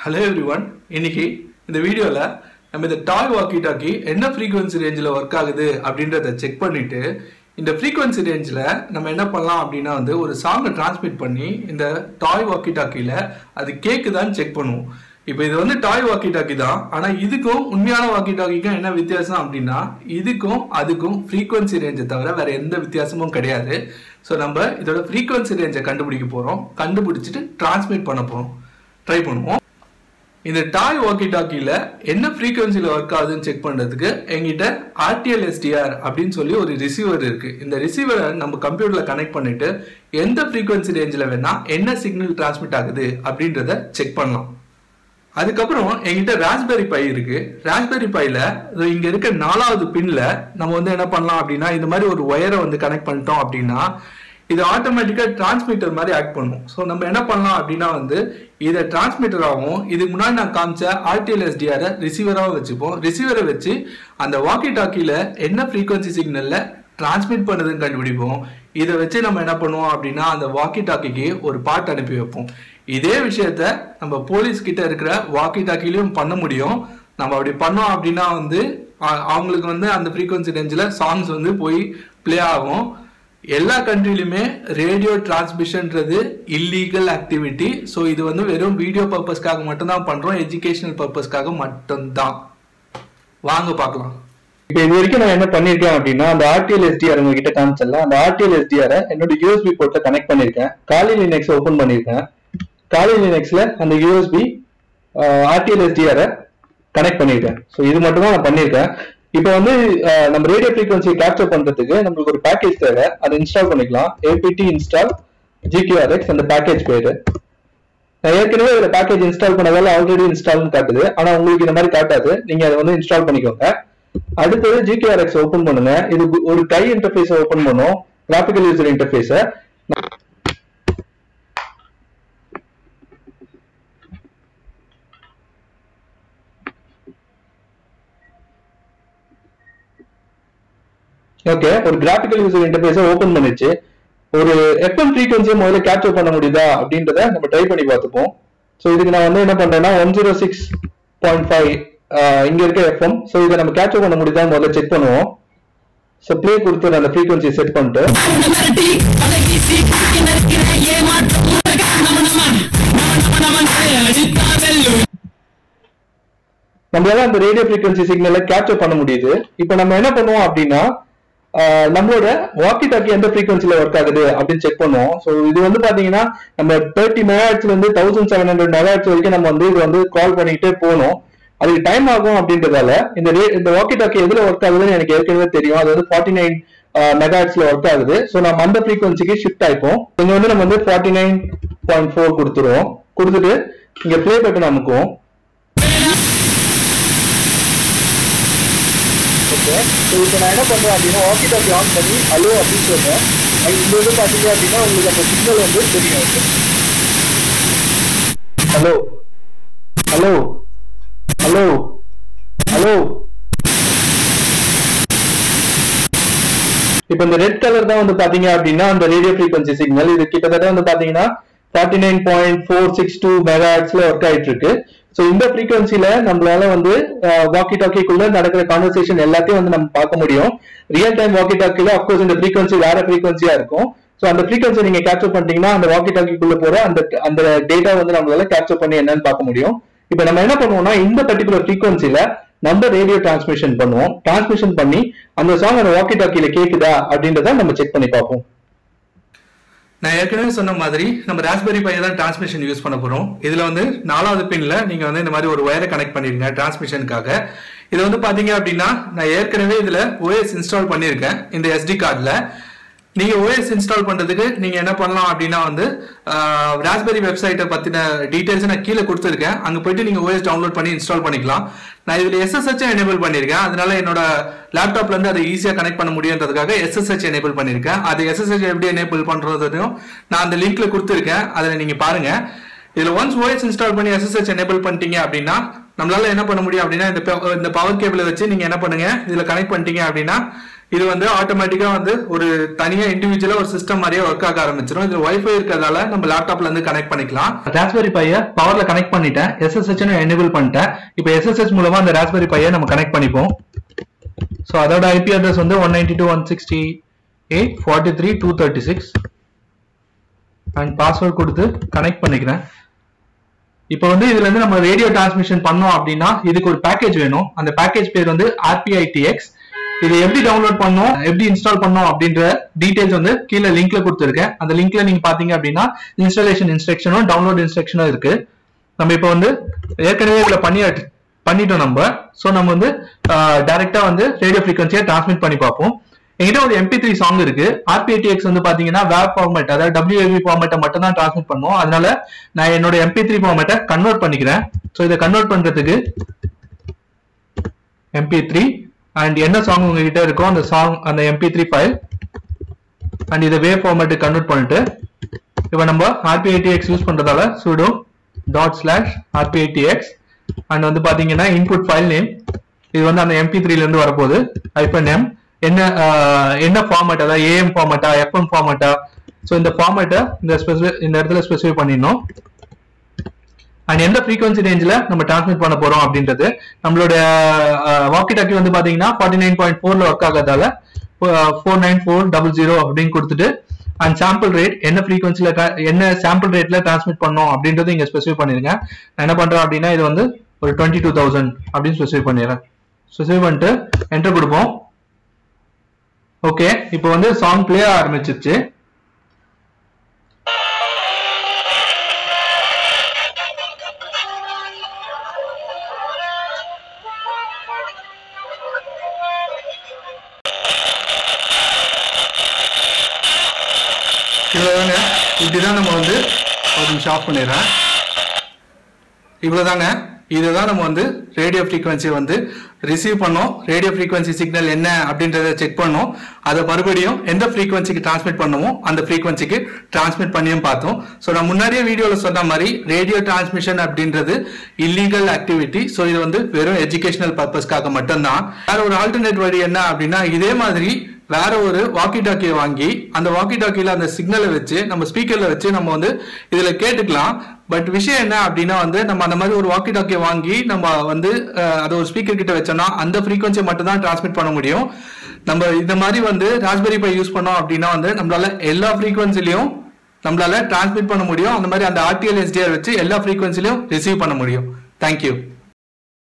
hello every one இன்னைக்கு இந்த வீடியோவில் நம்ம இந்த டாய் வாக்கி டாக்கி என்ன ஃப்ரீக்வன்சி ரேஞ்சில் ஒர்க் ஆகுது அப்படின்றத செக் பண்ணிட்டு இந்த ஃப்ரீக்வன்சி ரேஞ்சில் நம்ம என்ன பண்ணலாம் அப்படின்னா வந்து ஒரு சாங்கை டிரான்ஸ்மிட் பண்ணி இந்த டாய் வாக்கி டாக்கியில் அது கேக்குதான்னு செக் பண்ணுவோம் இப்போ இது வந்து டாய் வாக்கி டாக்கி தான் ஆனால் இதுக்கும் உண்மையான வாக்கி டாக்கிக்கும் என்ன வித்தியாசம் அப்படின்னா இதுக்கும் அதுக்கும் ஃப்ரீக்வன்சி ரேஞ்சை தவிர வேற எந்த வித்தியாசமும் கிடையாது ஸோ நம்ம இதோட ஃப்ரீக்வன்சி ரேஞ்சை கண்டுபிடிக்க போகிறோம் கண்டுபிடிச்சிட்டு டிரான்ஸ்மிட் பண்ண போகிறோம் ட்ரை பண்ணுவோம் இந்த டாய் வாக்கி டாக்கியில் என்ன ஃப்ரீக்வன்சியில் ஒர்க் ஆகுதுன்னு செக் பண்ணுறதுக்கு எங்கிட்ட ஆர்டிஎல் எஸ்டிஆர் அப்படின்னு சொல்லி ஒரு ரிசீவர் இருக்கு இந்த ரிசீவரை நம்ம கம்ப்யூட்டரில் கனெக்ட் பண்ணிட்டு எந்த ஃப்ரீக்வன்சி ரேஞ்சில் வேணா என்ன சிக்னல் டிரான்ஸ்மிட் ஆகுது அப்படின்றத செக் பண்ணலாம் அதுக்கப்புறம் எங்கிட்ட ராஸ்பெரி பை இருக்கு ராஸ்பெரி பைல இங்க இருக்க நாலாவது பின்ல நம்ம வந்து என்ன பண்ணலாம் அப்படின்னா இந்த மாதிரி ஒரு ஒயரை வந்து கனெக்ட் பண்ணிட்டோம் அப்படின்னா இது ஆட்டோமேட்டிக்கா டிரான்ஸ்மிட்டர் மாதிரி ஆக்ட் பண்ணும் ஸோ நம்ம என்ன பண்ணலாம் அப்படின்னா வந்து இதை டிரான்ஸ்மிட்டராகவும் இதுக்கு முன்னாடி நான் காமிச்ச ஆர்டிஎல் எஸ்டிஆரை ரிசீவராகவும் வச்சுப்போம் ரிசீவரை வச்சு அந்த வாக்கி டாக்கியில் என்ன ஃப்ரீக்வன்சி சிக்னலில் டிரான்ஸ்மிட் பண்ணுதுன்னு கண்டுபிடிப்போம் இதை வச்சு நம்ம என்ன பண்ணுவோம் அப்படின்னா அந்த வாக்கி டாக்கிக்கு ஒரு பாட்டு அனுப்பி வைப்போம் இதே விஷயத்த நம்ம போலீஸ் கிட்ட இருக்கிற வாக்கி டாக்கிலையும் பண்ண முடியும் நம்ம அப்படி பண்ணோம் அப்படின்னா வந்து அ- அவங்களுக்கு வந்து அந்த ஃப்ரீக்வன்சி ரேஞ்சில் சாங்ஸ் வந்து போய் ப்ளே ஆகும் எல்லா கண்ட்ரிலுமே ரேடியோ டிரான்ஸ்மிஷன்ன்றது இல்லீகல் ஆக்டிவிட்டி ஸோ இது வந்து வெறும் வீடியோ பர்பஸ்க்காக மட்டும்தான் பண்றோம் எஜுகேஷனல் பர்பஸ்க்காக மட்டும்தான் வாங்க பார்க்கலாம் இப்போ இது வரைக்கும் நான் என்ன பண்ணிருக்கேன் அப்படின்னா அந்த ஆர்டிஎல் எஸ்டிஆர் உங்ககிட்ட காமிச்சல அந்த ஆர்டிஎல் எஸ்டிஆர் என்னோட யூஎஸ்பி போர்ட்ல கனெக்ட் பண்ணிருக்கேன் காலி லினக்ஸ் ஓபன் பண்ணிருக்கேன் காலி லினக்ஸ்ல அந்த யூஎஸ்பி ஆர்டிஎல் எஸ்டிஆர் கனெக்ட் பண்ணிருக்கேன் ஸோ இது மட்டும் தான் நான் பண்ணிருக்கேன் இப்போ வந்து அஹ், நம்ம ரேடியோ ஃப்ரீக்வன்சி கேப்சர் பண்றதுக்கு நம்மளுக்கு ஒரு பேக்கேஜ் தேவை அதை இன்ஸ்டால் பண்ணிக்கலாம் ஏபிடி இன்ஸ்டால் ஜிடிஆர்எக்ஸ் அந்த பேக்கேஜ் பேரு நான் ஏற்கனவே இதுல பேக்கேஜ் இன்ஸ்டால் பண்ணதால ஆல்ரெடி இன்ஸ்டால்னு காட்டுது ஆனா உங்களுக்கு இந்த மாதிரி காட்டாது நீங்க அதை வந்து இன்ஸ்டால் பண்ணிக்கோங்க அடுத்தது ஜிகேஆர்எக்ஸ் ஓபன் பண்ணுங்க இது கு- ஒரு கை இன்டர்ஃபேஸ் ஓபன் பண்ணும் கிராபிக்கல் யூசர் இன்டர்ஃபேஸ ஓகே ஒரு கிராபிக்கல் யூசர் இன்டர்ஃபேஸை ஓபன் பண்ணிச்சு ஒரு எஃப்எம் ஃப்ரீக்வன்சியை முதல்ல கேப்சர் பண்ண முடியுதா அப்படின்றத நம்ம ட்ரை பண்ணி பார்த்துப்போம் ஸோ இதுக்கு நான் வந்து என்ன பண்றேன்னா one zero six point five இங்க இருக்க எஃப்எம் ஸோ இதை நம்ம கேப்சர் பண்ண முடியுதா முதல்ல செக் பண்ணுவோம் ஸோ ப்ளே கொடுத்து அந்த ஃப்ரீக்வன்சி செட் பண்ணிட்டு மிரட்டி அதை வீசி காட்டி நிற்கிற ஏமாற்றம் உலக நம நம நம நம நமன் அடித்தா வெல்லும் நம்மளால அந்த ரேடியோ ஃப்ரீக்வன்சி சிக்னலை கேப்சர் பண்ண முடியுது இப்போ நம்ம என்ன பண்ணுவோம் அப்படின்னா ஆஹ் நம்மளோட வாக்கி டாக்கி எந்த ஃப்ரீக்வன்சில ஒர்க் ஆகுது அப்படின்னு செக் பண்ணுவோம் ஸோ இது வந்து பாத்தீங்கன்னா நம்ம தேர்ட்டி மெகாட்ஸ்ல இருந்து தௌசண்ட் செவன் ஹண்ட்ரட் மெகாட்ஸ் வரைக்கும் நம்ம வந்து இது வந்து கால் பண்ணிட்டே போகணும் அதுக்கு டைம் ஆகும் அப்படின்றதால இந்த ரே- இந்த வாக்கி டாக்கி எதுல ஒர்க் ஆகுதுன்னு எனக்கு ஏற்கனவே தெரியும் அது வந்து ஃபார்ட்டி நைன் மெகாட்ஸ்ல ஒர்க் ஆகுது ஸோ நம்ம அந்த ஃப்ரீக்வன்சிக்கு ஷிஃப்ட் ஆயிப்போம் இங்க வந்து நம்ம வந்து ஃபார்ட்டி நைன் பாயிண்ட் ஃபோர் கொடுத்துருவோம் கொடுத்துட்டு இங்க ப்ளே பட்டன் அமுக்குவோம் ஓகே ஸோ இப்போ நான் என்ன பண்றேன் அப்படின்னா வாக்கி டாக்கி ஆன் பண்ணி ஹலோ அப்படின்னு சொல்றேன் அது இந்த இது பார்த்தீங்க அப்படின்னா உங்களுக்கு அந்த சிக்னல் வந்து தெரியும் ஹலோ ஹலோ ஹலோ ஹலோ இப்போ இந்த ரெட் கலர் தான் வந்து பாத்தீங்க அப்படின்னா அந்த ரேடியோ ஃப்ரீக்வன்சி சிக்னல் இது கிட்டத்தட்ட வந்து பாத்தீங்கன்னா forty nine point four six two மெகாட்ஸ்ல ஒர்க் ஆயிட்டு இருக்கு ஸோ இந்த ஃப்ரீக்வன்சில நம்மளால வந்து வாக்கி டாக்கிக்குள்ள நடக்கிற கான்வர்சேஷன் எல்லாத்தையும் வந்து நம்ம பார்க்க முடியும் ரியல் டைம் வாக்கி டாக்கில அப்கோர்ஸ் இந்த ஃப்ரீக்வன்சி வேற ஃப்ரீக்வன்சியா இருக்கும் ஸோ அந்த ஃப்ரீக்வன்சி நீங்க கேப்சர் பண்ணிட்டீங்கன்னா அந்த வாக்கி டாக்கிக்குள்ள போற அந்த அந்த டேட்டா வந்து நம்மளால கேப்சர் பண்ணி என்னன்னு பார்க்க முடியும் இப்போ நம்ம என்ன பண்ணுவோம்னா இந்த பர்டிகுலர் ஃப்ரீக்வன்சில நம்ம ரேடியோ டிரான்ஸ்மிஷன் பண்ணுவோம் டிரான்ஸ்மிஷன் பண்ணி அந்த சாங் அந்த வாக்கி டாக்கில கேக்குதா அப்படின்றத நம்ம செக் பண்ணி பார்ப்போம் நான் ஏற்கனவே சொன்ன மாதிரி நம்ம ராஸ்பெரி பை தான் டிரான்ஸ்மிஷன் யூஸ் பண்ண போறோம் இதுல வந்து நாலாவது பின்ல நீங்க வந்து இந்த மாதிரி ஒரு ஒயரை கனெக்ட் பண்ணிருங்க டிரான்ஸ்மிஷனுக்காக இது வந்து பாத்தீங்க அப்படின்னா நான் ஏற்கனவே இதுல OS இன்ஸ்டால் பண்ணியிருக்கேன் இந்த SD கார்டுல நீங்க OS இன்ஸ்டால் பண்றதுக்கு நீங்க என்ன பண்ணலாம் அப்படின்னா வந்து ராஸ்பெரி வெப்சைட்டை பத்தின டீடைல்ஸ் நான் கீழே கொடுத்துருக்கேன் அங்க போயிட்டு நீங்க OS டவுன்லோட் பண்ணி இன்ஸ்டால் பண்ணிக்கலாம் நான் இதுல SSH எனேபிள் பண்ணிருக்கேன் அதனால என்னோட லேப்டாப்ல இருந்து அதை ஈஸியா கனெக்ட் பண்ண முடியுன்றதுக்காக SSH எனேபிள் பண்ணிருக்கேன் அது SSH எப்படி எனேபிள் பண்றதையும் நான் அந்த லிங்க்ல கொடுத்துருக்கேன் அதை நீங்க பாருங்க இதுல ஒன்ஸ் OS இன்ஸ்டால் பண்ணி SSH எனேபிள் பண்ணிட்டீங்க அப்படின்னா நம்மளால என்ன பண்ண முடியும் அப்படின்னா இந்த ப- இந்த பவர் கேபிளை வச்சு நீங்க என்ன பண்ணுங்க இதுல கனெக்ட் பண்ணிட்டீங்க அப்படின்னா இது வந்து ஆட்டோமேட்டிக்கா வந்து ஒரு தனியா இண்டிவிஜுவலா ஒரு சிஸ்டம் மாதிரியே ஒர்க் ஆக ஆரம்பிச்சிடும் இது வைஃபை இருக்கிறதால நம்ம லேப்டாப்ல இருந்து கனெக்ட் பண்ணிக்கலாம் ராஸ்பெரி பைய பவர்ல கனெக்ட் பண்ணிட்டேன் எஸ்எஸ்ஹெச் எனேபிள் பண்ணிட்டேன் இப்போ எஸ்எஸ்ஹெச் மூலமா அந்த ராஸ்பெரி பைய நம்ம கனெக்ட் பண்ணிப்போம் ஸோ அதோட ஐபி அட்ரஸ் வந்து one ninety two one sixty eight forty three two thirty six and password கொடுத்து கனெக்ட் பண்ணிக்கிறேன் இப்போ வந்து இதுல இருந்து நம்ம ரேடியோ டிரான்ஸ்மிஷன் பண்ணோம் அப்படின்னா இதுக்கு ஒரு பேக்கேஜ் வேணும் அந்த பேக்கேஜ் பேர் வந்து ஆர்பிஐடிஎக்ஸ் இது எப்படி டவுன்லோட் பண்ணோம் எப்படி இன்ஸ்டால் பண்ணோம் அப்படின்ற டீடைல்ஸ் வந்து கீழே லிங்க்ல கொடுத்துருக்கேன் அந்த லிங்க்ல நீங்க பாத்தீங்க அப்படின்னா இன்ஸ்டாலேஷன் இன்ஸ்ட்ரக்ஷனும் டவுன்லோட் இன்ஸ்ட்ரக்ஷனும் இருக்கு நம்ம இப்போ வந்து ஏற்கனவே இதுல பண்ணி பண்ணிட்டோம் நம்ம ஸோ நம்ம வந்து டைரக்டா வந்து ரேடியோ ஃப்ரீக்வன்சியை டிரான்ஸ்மிட் பண்ணி பார்ப்போம் என்கிட்ட ஒரு எம்பி த்ரீ சாங் இருக்கு ஆர்பிஐடிஎக்ஸ் வந்து பாத்தீங்கன்னா வேப் ஃபார்மேட் அதாவது டபிள்யூஏபி ஃபார்மேட்டை மட்டும் தான் டிரான்ஸ்மிட் பண்ணும் அதனால நான் என்னோட எம்பி த்ரீ ஃபார்மேட்டை கன்வெர்ட் பண்ணிக்கிறேன் ஸோ இதை கன்வெர்ட் பண்றதுக்கு எம்பி த்ரீ அண்ட் என்ன சாங் உங்ககிட்ட இருக்கோ அந்த சாங் அந்த எம்பி த்ரீ ஃபைல் அண்ட் இதை வேவ் ஃபார்மேட்டுக்கு கன்வெர்ட் பண்ணிட்டு இப்போ நம்ம ஆர்பிஐடிஎக்ஸ் யூஸ் பண்றதால sudo dot slash RPiTX and வந்து பாத்தீங்கன்னா இன்புட் ஃபைல் நேம் இது வந்து அந்த எம்பி த்ரீல இருந்து வரப்போகுது ஐபன் எம் என்ன ஆஹ், என்ன ஃபார்மேட் அதாவது ஏஎம் ஃபார்மேட்டா எஃப்எம் ஃபார்மேட்டா ஸோ இந்த ஃபார்மேட்டை இந்த ஸ்பெசிஃபை இந்த இடத்துல ஸ்பெசிஃபை பண்ணிடணும் அண்ட் எந்த ஃப்ரீக்வன்சி ரேஞ்சில் நம்ம டிரான்ஸ்மிட் பண்ண போறோம் அப்படின்றது நம்மளோட வாக்கி டாக்கி வந்து பாத்தீங்கன்னா ஃபார்ட்டி நைன் பாயிண்ட் ஃபோர்ல ஒர்க் ஆகாதால four nine four double zero அப்படின்னு கொடுத்துட்டு அண்ட் சாம்பிள் ரேட் என்ன ஃப்ரீக்வன்சில என்ன சாம்பிள் ரேட்ல டிரான்ஸ்மிட் பண்ணோம் அப்படின்றது இங்க ஸ்பெசிஃபை பண்ணிருங்க நான் என்ன பண்றேன் அப்படின்னா இது வந்து ஒரு டுவெண்ட்டி டூ தௌசண்ட் அப்படின்னு ஸ்பெசிஃபை பண்ணிடுறேன் ஸ்பெசிஃபை பண்ணிட்டு என்டர் கொடுப்போம் ஓகே இப்போ வந்து சாங் பிளே ஆரம்பிச்சிருச்சு இவ்வளவுதாங்க இப்படிதான் நம்ம வந்து ஒரு நிமிஷம் ஆஃப் பண்ணிடுறேன் இவ்வளவுதாங்க இதுதான் நம்ம வந்து ரேடியோ ஃப்ரீக்வன்சி வந்து ரிசீவ் பண்ணோம் ரேடியோ ஃப்ரீக்வன்சி சிக்னல் என்ன அப்படின்றத செக் பண்ணோம் அதை மறுபடியும் எந்த ஃப்ரீக்வன்சிக்கு டிரான்ஸ்மிட் பண்ணுமோ அந்த ஃப்ரீக்வன்சிக்கு டிரான்ஸ்மிட் பண்ணியும் பார்த்தோம் ஸோ நான் முன்னாடியே வீடியோவில் சொன்ன மாதிரி ரேடியோ டிரான்ஸ்மிஷன் அப்படின்றது இல்லீகல் ஆக்டிவிட்டி ஸோ இது வந்து வெறும் எஜுகேஷனல் பர்பஸ்க்காக மட்டும்தான் வேற ஒரு ஆல்டர்னேட் வழி என்ன அப்படின்னா இதே மாதிரி வேற ஒரு வாக்கி டாக்கியை வாங்கி அந்த வாக்கி டாக்கியில அந்த சிக்னலை வச்சு நம்ம ஸ்பீக்கர்ல வச்சு நம்ம வந்து இதுல கேட்டுக்கலாம் பட் விஷயம் என்ன அப்படின்னா வந்து நம்ம அந்த மாதிரி ஒரு வாக்கி டாக்கியை வாங்கி நம்ம வந்து அஹ், அதை ஒரு ஸ்பீக்கர் கிட்ட வச்சோம்னா அந்த ஃப்ரீக்வன்சியை மட்டும் தான் டிரான்ஸ்மிட் பண்ண முடியும் நம்ம இந்த மாதிரி வந்து ராஸ்பெரி பை யூஸ் பண்ணோம் அப்படின்னா வந்து நம்மளால எல்லா ஃப்ரீக்வன்சிலையும் நம்மளால டிரான்ஸ்மிட் பண்ண முடியும் அந்த மாதிரி அந்த ஆர்டிஎல் எஸ்டிஆர் வச்சு எல்லா ஃப்ரீக்வன்சிலையும் ரிசீவ் பண்ண முடியும் தேங்க்யூ